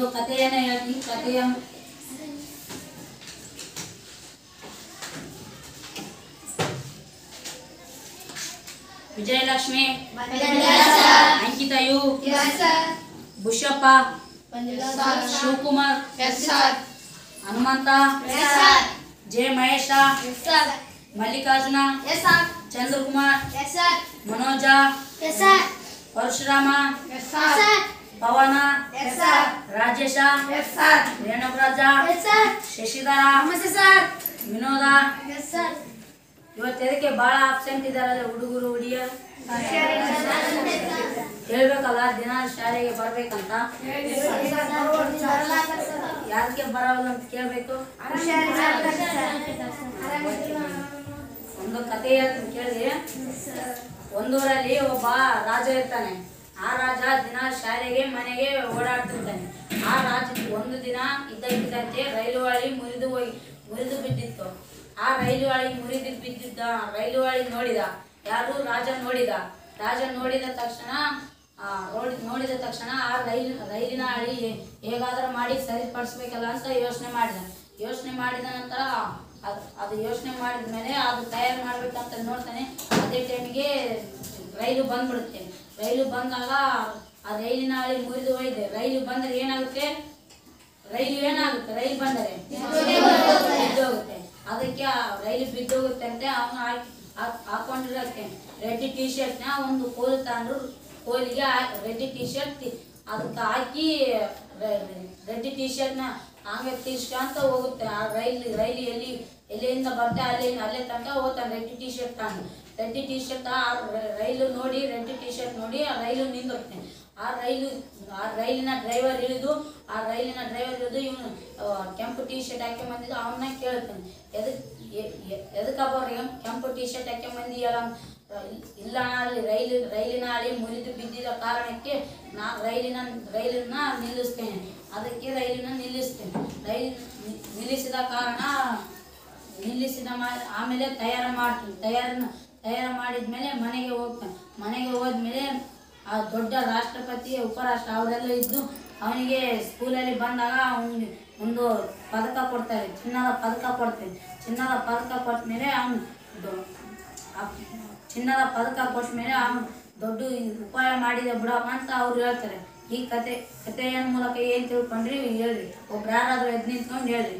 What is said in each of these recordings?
ಒಂದು ಕಥೆಯನ್ನ ಹೇಳ್ತೀನಿ ಕಥೆಯ ವಿಜಯಲಕ್ಷ್ಮಿ ಅಂಕಿತಯು ಬುಷಪ್ಪ ಶಿವಕುಮಾರ್ ಹನುಮಂತ ಜೆ ಮಹೇಶ ಮಲ್ಲಿಕಾರ್ಜುನ ಚಂದ್ರಕುಮಾರ್ ಮನೋಜ ಪರಶುರಾಮ ಪವನ ರಾಜೇಶ ರೇಣುರಾಜ ಶಶಿಧರ ವಿನೋದ ಇವತ್ತು ಎದಕ್ಕೆ ಬಹಳ ಆಬ್ಸೆಂಟ್ ಇದಾರಲ್ಲ ಹುಡುಗರು ಹುಡುಗಿಯರು ಹೇಳ್ಬೇಕಲ್ಲ ದಿನ ಶಾಲೆಗೆ ಬರ್ಬೇಕಂತ ಯಾಕೆ ಬರೋಲ್ಲ ಅಂತ ಕೇಳ್ಬೇಕು ಒಂದು ಕತೆ ಹೇಳ್ತೀನಿ ಕೇಳಿ ಒಂದೂರಲ್ಲಿ ಒಬ್ಬ ರಾಜ ಇರ್ತಾನೆ ಆ ರಾಜ ದಿನ ಶಾಲೆಗೆ ಮನೆಗೆ ಓಡಾಡ್ತಿರ್ತಾನೆ ಆ ರಾಜ ಒಂದು ದಿನ ಇದ್ದಕ್ಕಿದ್ದಂತೆ ರೈಲು ಹಳಿ ಮುರಿದು ಹೋಗಿ ಮುರಿದು ಬಿದ್ದಿತ್ತು ಆ ರೈಲು ಹಳಿ ಮುರಿದು ಬಿದ್ದಿದ್ದ ರೈಲು ಹಳಿ ನೋಡಿದ ಯಾರು ರಾಜ ನೋಡಿದ ರಾಜ ನೋಡಿದ ತಕ್ಷಣ ಆ, ನೋಡಿ ನೋಡಿದ ತಕ್ಷಣ ಆ ರೈಲ್ ರೈಲಿನ ಹಳಿ ಹೇ- ಹೇಗಾದರೂ ಮಾಡಿ ಸರಿಪಡಿಸ್ಬೇಕಲ್ಲ ಅಂತ ಯೋಚನೆ ಮಾಡಿದ ಯೋಚನೆ ಮಾಡಿದ ನಂತರ ಅದು ಅದು ಯೋಚನೆ ಮಾಡಿದ ಮೇಲೆ ಅದು ತಯಾರು ಮಾಡ್ಬೇಕಂತ ನೋಡ್ತಾನೆ ಅದೇ ಟೈಮಿಗೆ ರೈಲು ಬಂದ್ಬಿಡುತ್ತೆ ರೈಲು ಬಂದಾಗ ಆ ರೈಲಿನ ಹಳಿ ಮುರಿದು ಹೋಯ್ದೆ ರೈಲು ಬಂದರೆ ಏನಾಗುತ್ತೆ ರೈಲು ಏನಾಗುತ್ತೆ ರೈಲು ಬಂದರೆ ಬಿದ್ದೋಗುತ್ತೆ ಅದಕ್ಕೆ ಆ ರೈಲು ಬಿದ್ದೋಗುತ್ತೆ ಅಂತ ಅವನು ಹಾಕಿ ಹಾಕ್- ಹಾಕೊಂಡಿರೋಕ್ಕೆ ರೆಡ್ ಟಿ ಶರ್ಟ್ನ ಒಂದು ಕೋಲ್ ತಗೊಂಡು ಕೋಲಿಗೆ ರೆಡ್ ಟಿ ಶರ್ಟ್ ಅದಕ್ಕೆ ಹಾಕಿ ರೆಡ್ ಟಿ ಶರ್ಟ್ನ ಹಂಗೆ ತಿರ್ಸ್ಕೊಂತ ಹೋಗುತ್ತೆ ಆ ರೈಲ್ ರೈಲು ಎಲ್ಲಿ ಎಲ್ಲಿಂದ ಬರ್ತಾ ಅಲ್ಲಿ ಅಲ್ಲೇ ತನಕ ಹೋಗ್ತಾನೆ ರೆಡ್ ಟಿ ಶರ್ಟ್ ತಗೊಂಡು ರೆಡ್ ಟಿ ಶರ್ಟ್ ಆ ರ- ರೈಲು ನೋಡಿ ರೆಡ್ ಟಿ ಶರ್ಟ್ ನೋಡಿ ಆ ರೈಲು ನಿಂದಿರುತ್ತೆ ಆ ರೈಲು ಆ ರೈಲಿನ ಡ್ರೈವರ್ ಇಳಿದು ಆ ರೈಲಿನ ಡ್ರೈವರ್ ಇಳಿದು ಇವನು ಕೆಂಪು ಟಿ ಶರ್ಟ್ ಹಾಕಿ ಬಂದಿದ್ದು ಅವನ್ನ ಕೇಳ್ತಾನೆ ಎದಕ್ ಎ- ಎ- ಎದಕ್ಕಪ್ಪ ಅವ್ರಿಗೆ ಕೆಂಪು ಟಿ ಶರ್ಟ್ ಹಾಕಿ ಬಂದಿಯಲ್ಲ ಇಲ್ಲ ಅಲ್ಲಿ ರೈಲು ರೈಲಿನ ಹಳಿ ಮುರಿದು ಬಿದ್ದಿದ ಕಾರಣಕ್ಕೆ ನಾ ರೈಲಿನ ರೈಲನ್ನ ನಿಲ್ಲಿಸ್ತೇನೆ ಅದಕ್ಕೆ ರೈಲಿನ ನಿಲ್ಲಿಸ್ತೇನೆ ರೈಲ್ ನಿ- ನಿಲ್ಲಿಸಿದ ಕಾರಣ ನಿಲ್ಲಿಸಿದ ಮಾ- ಆಮೇಲೆ ತಯಾರು ಮಾಡ್ತೀನಿ ತಯಾರನ್ನ ತಯಾರು ಮಾಡಿದ್ಮೇಲೆ ಮನೆಗೆ ಹೋಗ್ತಾನೆ ಮನೆಗೆ ಹೋದ್ಮೇಲೆ ಆ ದೊಡ್ಡ ರಾಷ್ಟ್ರಪತಿ ಉಪರಾಷ್ಟ್ರ ಅವರೆಲ್ಲ ಇದ್ದು ಅವನಿಗೆ ಸ್ಕೂಲಲ್ಲಿ ಬಂದಾಗ ಅವನಿಗೆ ಒಂದು ಪದಕ ಕೊಡ್ತಾರೆ ಚಿನ್ನದ ಪದಕ ಕೊಡ್ತಾರೆ ಚಿನ್ನದ ಪದಕ ಕೊಟ್ಟ ಮೇಲೆ ಅವನು ಚಿನ್ನದ ಪದಕ ಕೊಟ್ಟ ಮೇಲೆ ಅವನು ದೊಡ್ಡ ಉಪಾಯ ಮಾಡಿದೆ ಬಿಡಪ್ಪ ಅಂತ ಅವ್ರು ಹೇಳ್ತಾರೆ ಈ ಕತೆ ಕಥೆಯ ಮೂಲಕ ಏನು ತಿಳ್ಕೊಂಡ್ರಿ ಹೇಳ್ರಿ ಒಬ್ರು ಯಾರಾದ್ರೂ ಎದ್ದು ನಿಂತ್ಕೊಂಡು ಹೇಳ್ರಿ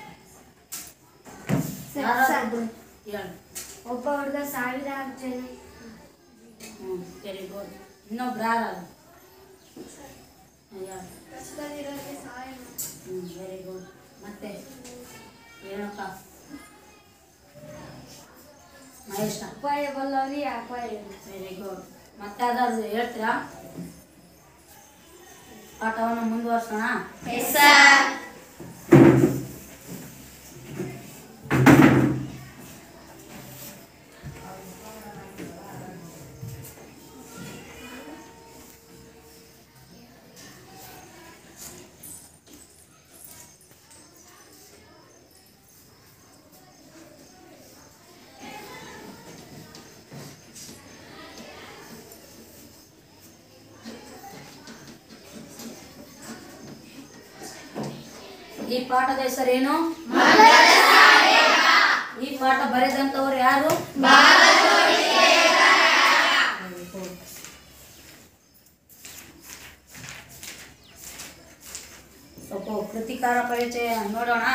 ಯಾರಾದ್ರೂ ಒಬ್ರು ಹೇಳ್ರಿ ಒಬ್ಬ ಹುಡುಗ ಸಾವಿರಾರು ಜನ ಹ್ಞೂ ವೆರಿ ಗುಡ್ ಇನ್ನೊಬ್ರು ಯಾರಾದ್ರು ಹೇಳ್ರಿ ಕಷ್ಟದಲ್ಲಿರೋರಿಗೆ ಸಹಾಯ ಮಾಡಿ ಹ್ಞೂ ವೆರಿ ಗುಡ್ ಮತ್ತೆ ಏನಪ್ಪ ಮಹೇಶ ಅಪಾಯ ಬಲ್ಲವರಿಗೆ ಅಪಾಯ ವೆರಿ ಗುಡ್ ಮತ್ತೆ ಅದಾದ್ರು ಹೇಳ್ತೀರಾ ಪಾಠವನ್ನು ಮುಂದುವರ್ಸೋಣ ಈ ಪಾಠದ ಹೆಸರೇನು ಈ ಪಾಠ ಬರೆದಂತವ್ರು ಯಾರು Very good. ಸ್ವಲ್ಪ ಕೃತಿಕಾರ ಪರಿಚಯ ನೋಡೋಣ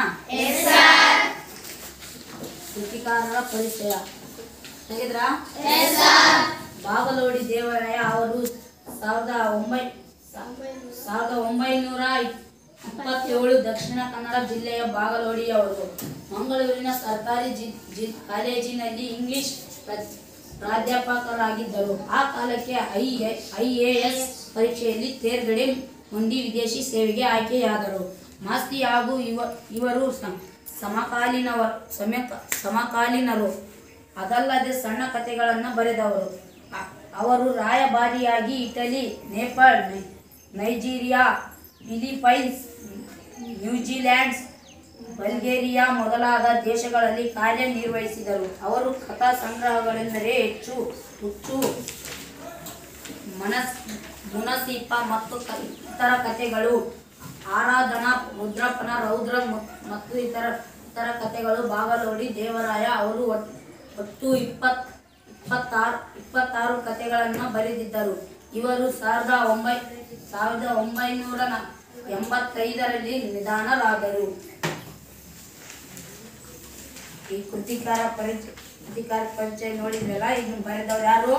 ಕೃತಿಕಾರರ ಪರಿಚಯ ತೆಗೆದ್ರಾ ಬಾಗಲೋಡಿ ದೇವರಾಯ ಅವರು ಸಾವಿರದ ಒಂಬೈ ಸಾವಿರದ ಒಂಬೈನೂರ ಇಪ್ಪತ್ತೇಳು ದಕ್ಷಿಣ ಕನ್ನಡ ಜಿಲ್ಲೆಯ ಬಾಗಲೋಡಿಯವರು ಮಂಗಳೂರಿನ ಸರ್ಕಾರಿ ಜಿ ಜಿ ಕಾಲೇಜಿನಲ್ಲಿ ಇಂಗ್ಲಿಷ್ ಪ್ರ- ಪ್ರಾಧ್ಯಾಪಕರಾಗಿದ್ದರು ಆ ಕಾಲಕ್ಕೆ ಐ ಐ ಎ ಎಸ್ ಪರೀಕ್ಷೆಯಲ್ಲಿ ತೇರ್ಗಡೆ ಹೊಂದಿ ವಿದೇಶಿ ಸೇವೆಗೆ ಆಯ್ಕೆಯಾದರು ಮಾಸ್ತಿ ಹಾಗೂ ಇವ ಇವರು ಸಮ- ಸಮಕಾಲೀನವ ಸಮಕ ಸಮಕಾಲೀನರು ಅದಲ್ಲದೆ ಸಣ್ಣ ಕಥೆಗಳನ್ನು ಬರೆದವರು ಅ- ಅವರು ರಾಯಭಾರಿಯಾಗಿ ಇಟಲಿ ನೇಪಾಳ ನೈ- ನೈಜೀರಿಯಾ ಫಿಲಿಪೈನ್ಸ್ ನ್ಯೂಜಿಲ್ಯಾಂಡ್ ಬಲ್ಗೇರಿಯಾ ಮೊದಲಾದ ದೇಶಗಳಲ್ಲಿ ಕಾರ್ಯನಿರ್ವಹಿಸಿದರು ಅವರು ಕಥಾ ಸಂಗ್ರಹಗಳೆಂದರೆ ಹೆಚ್ಚು ಹುಚ್ಚು ಮನಸ್ ಮುನಸೀಪ ಮತ್ತು ಕ- ಇತರ ಕಥೆಗಳು ಆರಾಧನಾ ರುದ್ರಪ್ಪನ ರೌದ್ರ ಮ- ಮತ್ತು ಇತರ ಇತರ ಕಥೆಗಳು ಬಾಗಲೋಡಿ ದೇವರಾಯ ಅವರು ಒಟ್- ಒಟ್ಟು ಇಪ್ಪತ್ ಇಪ್ಪತ್ತಾರು ಇಪ್ಪತ್ತಾರು ಕಥೆಗಳನ್ನು ಬರೆದಿದ್ದರು ಇವರು ಸಾವಿರದ ಒಂಬೈ ಸಾವಿರದ ಒಂಬೈನೂರ ನ- ಎಂಬತ್ತೈದರಲ್ಲಿ ನಿಧನರಾದರು ಈ ಕೃತಿಕಾರ ಪರಿಚಯ ಕೃತಿಕಾರ ಪರಿಚಯ ನೋಡಿದ್ರಲ್ಲ ಇದನ್ನ ಬರೆದವ್ರು ಯಾರು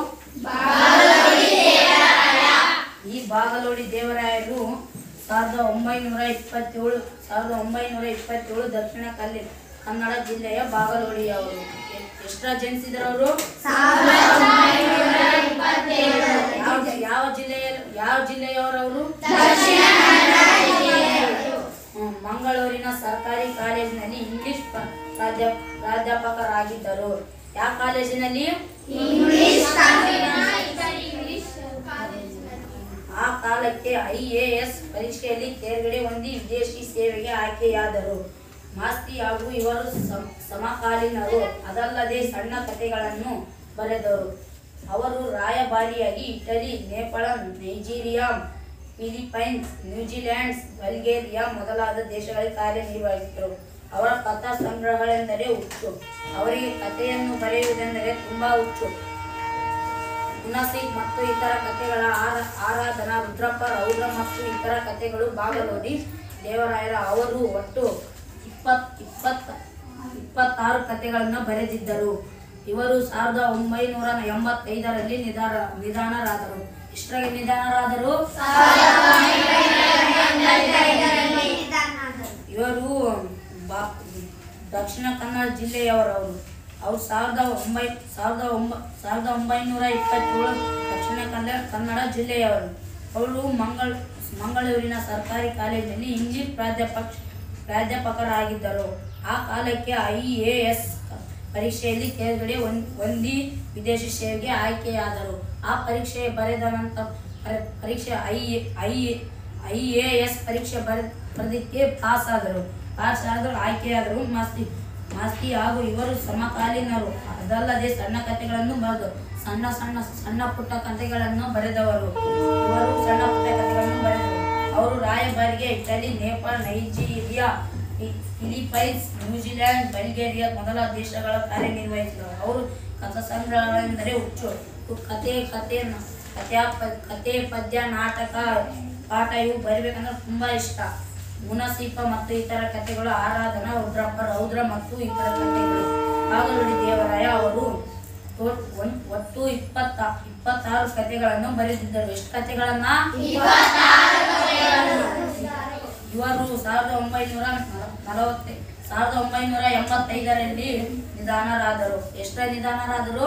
ಈ ಬಾಗಲೋಡಿ ದೇವರಾಯರು ಸಾವಿರದ ಒಂಬೈನೂರ ಇಪ್ಪತ್ತೇಳು ಸಾವಿರದ ಒಂಬೈನೂರ ಇಪ್ಪತ್ತೇಳು ದಕ್ಷಿಣ ಕಲ್ಲಿ ಕನ್ನಡ ಜಿಲ್ಲೆಯ ಬಾಗಲೋಡಿಯವರು ಎ- ಎಷ್ಟರ ಜನಿಸಿದ್ರು ಅವರು ಯಾವ ಯಾವ ಜಿಲ್ಲೆಯ ಯಾವ ಜಿಲ್ಲೆಯವರವರು ಹ್ಮ್, ಮಂಗಳೂರಿನ ಸರ್ಕಾರಿ ಕಾಲೇಜಿನಲ್ಲಿ ಇಂಗ್ಲಿಷ್ ಪ- ಪ್ರಾಧ್ಯಾಪ ಪ್ರಾಧ್ಯಾಪಕರಾಗಿದ್ದರು ಯಾವ ಕಾಲೇಜಿನಲ್ಲಿ ಆ ಕಾಲಕ್ಕೆ ಐ ಎ ಎಸ್ ಪರೀಕ್ಷೆಯಲ್ಲಿ ತೇರ್ಗಡೆ ಹೊಂದಿ ವಿದೇಶಿ ಸೇವೆಗೆ ಆಯ್ಕೆಯಾದರು ಮಾಸ್ತಿ ಹಾಗೂ ಇವರು ಸಮ- ಸಮಕಾಲೀನರು ಅದಲ್ಲದೆ ಸಣ್ಣ ಕಥೆಗಳನ್ನು ಬರೆದರು ಅವರು ರಾಯಭಾರಿಯಾಗಿ Italy Nepal Nigeria Philippines New Zealands Bulgaria ಮೊದಲಾದ ದೇಶಗಳಲ್ಲಿ ಕಾರ್ಯನಿರ್ವಹಿಸಿದರು ಅವರ ಕಥಾ ಸಂಗ್ರಹಗಳೆಂದರೆ ಹುಚ್ಚು ಅವರಿಗೆ ಕಥೆಯನ್ನು ಬರೆಯುವುದೆಂದರೆ ತುಂಬಾ ಹುಚ್ಚು ಹುನಸಿಕ್ ಮತ್ತು ಇತರ ಕಥೆಗಳ ಆರ ಆರಾಧನಾ ರುದ್ರಪ್ಪ ರೌದ್ರ ಮತ್ತು ಇತರ ಕಥೆಗಳು ಬಾಗಲೋಡಿ ದೇವರಾಯರ ಅವರು ಒಟ್ಟು ಇಪ್ಪತ್ ಇಪ್ಪತ್ತ ಇಪ್ಪತ್ತಾರು ಕಥೆಗಳನ್ನು ಬರೆದಿದ್ದರು ಇವರು ಸಾವಿರದ ಒಂಬೈನೂರ ಎಂಬತ್ತೈದರಲ್ಲಿ ನಿಧಾನ ನಿಧಾನರಾದರು ಎಷ್ಟರಾಗಿ ನಿಧಾನರಾದರು ಇವರು ಬಾ ದಕ್ಷಿಣ ಕನ್ನಡ ಜಿಲ್ಲೆಯವರವರು ಅವ್ರು ಸಾವಿರದ ಒಂಬೈ ಸಾವಿರದ ಒಂಬ ಸಾವಿರದ ಒಂಬೈನೂರ ಇಪ್ಪತ್ತೇಳು ದಕ್ಷಿಣ ಕನ್ನಡ ಕನ್ನಡ ಜಿಲ್ಲೆಯವರು ಅವರು ಮಂಗಳ ಮಂಗಳೂರಿನ ಸರ್ಕಾರಿ ಕಾಲೇಜಿನಲ್ಲಿ ಇಂಗ್ಲಿಷ್ ಪ್ರಾಧ್ಯಾಪಕ ಪ್ರಾಧ್ಯಾಪಕರಾಗಿದ್ದರು ಆ ಕಾಲಕ್ಕೆ ಐ ಎ ಎಸ್ ಪರೀಕ್ಷೆಯಲ್ಲಿ ತೇರ್ಗಡೆ ಹೊಂದ್- ಹೊಂದಿ ವಿದೇಶಿ ಸೇವೆಗೆ ಆಯ್ಕೆಯಾದರು ಆ ಪರೀಕ್ಷೆ ಬರೆದ ನಂತರ ಪರಿ- ಪರೀಕ್ಷೆ I I I A S ಪರೀಕ್ಷೆ ಬರೆ ಬರೆದಿಕ್ಕೆ ಪಾಸ್ ಆದರು ಪಾಸ್ ಆದರೂ ಆಯ್ಕೆಯಾದರು ಮಾಸ್ತಿ ಮಾಸ್ತಿ ಹಾಗೂ ಇವರು ಸಮಕಾಲೀನರು ಅದಲ್ಲದೆ ಸಣ್ಣ ಕಥೆಗಳನ್ನು ಬರೆದರು ಸಣ್ಣ ಸಣ್ಣ ಸಣ್ಣ ಪುಟ್ಟ ಕಥೆಗಳನ್ನು ಬರೆದವರು ಇವರು ಸಣ್ಣ ಪುಟ್ಟ ಕಥೆಗಳನ್ನು ಬರೆದರು ಅವರು ರಾಯಭಾರಿಗೆ ಇಟಲಿ ನೇಪಾಳ ನೈಜೀರಿಯಾ ಫಿ- ಫಿಲಿಪೈನ್ಸ್ ನ್ಯೂಜಿಲೆಂಡ್ ಬಲ್ಗೇರಿಯಾ ಮೊದಲ ದೇಶಗಳ ಕಾರ್ಯನಿರ್ವಹಿಸಿದರು ಅವರು ಕಥಾ ಸಂಗ್ರಹಗಳೆಂದರೆ ಹುಚ್ಚು ಕು- ಕತೆ ಕತೆ ನ- ಕಥೆಯ ಪ- ಕತೆ ಪದ್ಯ ನಾಟಕ ಪಾಠ ಇವು ಬರಿಬೇಕಂದ್ರೆ ತುಂಬಾ ಇಷ್ಟ ಮುನಸೀಪ ಮತ್ತು ಇತರ ಕಥೆಗಳು ಆರಾಧನಾ ರುದ್ರಪ್ಪ ರೌದ್ರ ಮತ್ತು ಇತರ ಕಥೆಗಳು ಬಾಗಲೋಡಿ ದೇವರಾಯ ಅವರು ಒಟ್- ಒನ್- ಒಟ್ಟು ಇಪ್ಪತ್ತ ಇಪ್ಪತ್ತಾರು ಕಥೆಗಳನ್ನು ಬರೆದಿದ್ದರು ಎಷ್ಟು ಕಥೆಗಳನ್ನ ಇವರು ಸಾವಿರದ ಒಂಬೈನೂರ ನಲವತ್ತೆ ಸಾವಿರದ ಒಂಬೈನೂರ ಎಂಬತ್ತೈದರಲ್ಲಿ ನಿಧಾನರಾದರು ಎಷ್ಟರ ನಿಧಾನರಾದರು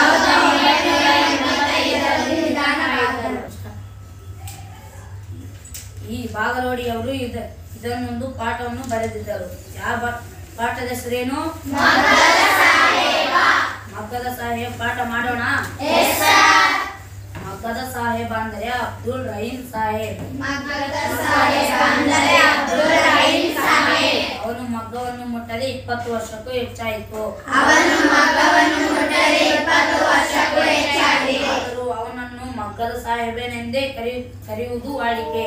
ಈ ಬಾಗಲೋಡಿಯವರು ಇದ ಇದನ್ನೊಂದು ಪಾಠವನ್ನು ಬರೆದಿದ್ದರು ಯಾವ ಬಾ- ಪಾಠದ ಹೆಸರೇನು ಮಗ್ಗದ ಸಾಹೇಬ್ ಪಾಠ ಮಾಡೋಣ ಮಗ್ಗದ ಸಾಹೇಬ್ ಅಂದರೆ ಅಬ್ದುಲ್ ರಹೀಂ ಸಾಹೇಬ್ ಅವನು ಮಗ್ಗವನ್ನು ಮುಟ್ಟದೆ ಇಪ್ಪತ್ತು ವರ್ಷಕ್ಕೂ ಹೆಚ್ಚಾಯಿತು ಆದರೂ ಅವನನ್ನು ಮಗ್ಗದ ಸಾಹೇಬನೆಂದೇ ಕರೆ ಕರೆಯುವುದು ವಾಡಿಕೆ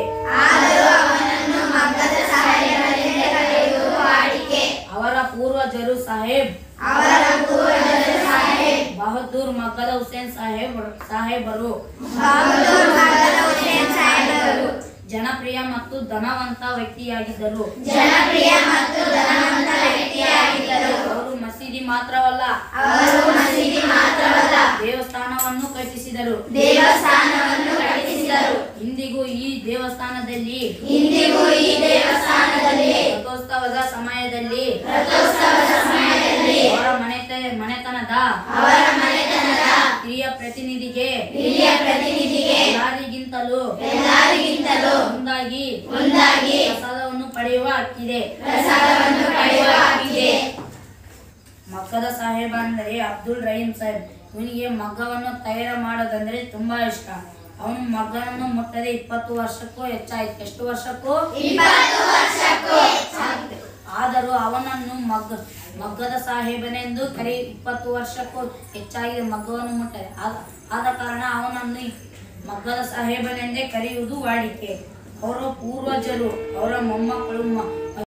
ಅವರ ಪೂರ್ವಜರು ಸಾಹೇಬ್ ಬಹದ್ದೂರ್ ಮಗ್ಗದ ಹುಸೇನ್ ಸಾಹೇಬ್ ಸಾಹೇಬರು ಜನಪ್ರಿಯ ಮತ್ತು ಧನವಂತ ವ್ಯಕ್ತಿಯಾಗಿದ್ದರು ಅವರು ಮಸೀದಿ ಮಾತ್ರವಲ್ಲ ದೇವಸ್ಥಾನವನ್ನು ಕಟ್ಟಿಸಿದರು ಇಂದಿಗೂ ಈ ದೇವಸ್ಥಾನದಲ್ಲಿ ರಥೋತ್ಸವದ ಸಮಯದಲ್ಲಿ ಅವರ ಮನೆತ ಮನೆತನದ ಹಿರಿಯ ಪ್ರತಿನಿಧಿಗೆ ಎಲ್ಲರಿಗಿಂತಲೂ ಒಂದಾಗಿ ಪ್ರಸಾದವನ್ನು ಪಡೆಯುವ ಹಕ್ಕಿದೆ ಮಗ್ಗದ ಸಾಹೇಬ ಅಂದರೆ ಅಬ್ದುಲ್ ರಹೀಂ ಸಾಹೇಬ್ ಇವನಿಗೆ ಮಗ್ಗವನ್ನು ತಯಾರು ಮಾಡೋದಂದ್ರೆ ತುಂಬಾ ಇಷ್ಟ ಅವನು ಮಗ್ಗನನ್ನು ಮುಟ್ಟದೆ ಇಪ್ಪತ್ತು ವರ್ಷಕ್ಕೂ ಹೆಚ್ಚಾಯಿತು ಎಷ್ಟು ವರ್ಷಕ್ಕೂ ಆದರೂ ಅವನನ್ನು ಮಗ್ಗ ಮಗ್ಗದ ಸಾಹೇಬನೆಂದು ಕರೆ ಇಪ್ಪತ್ತು ವರ್ಷಕ್ಕೂ ಹೆಚ್ಚಾಗಿ ಮಗ್ಗವನ್ನು ಮುಟ್ಟದೆ ಆದ ಆದ ಕಾರಣ ಅವನನ್ನು ಮಗ್ಗದ ಸಾಹೇಬನೆಂದೇ ಕರೆಯುವುದು ವಾಡಿಕೆ ಅವರ ಪೂರ್ವಜರು ಅವರ ಮೊಮ್ಮಕ್ಕಳು ಮ-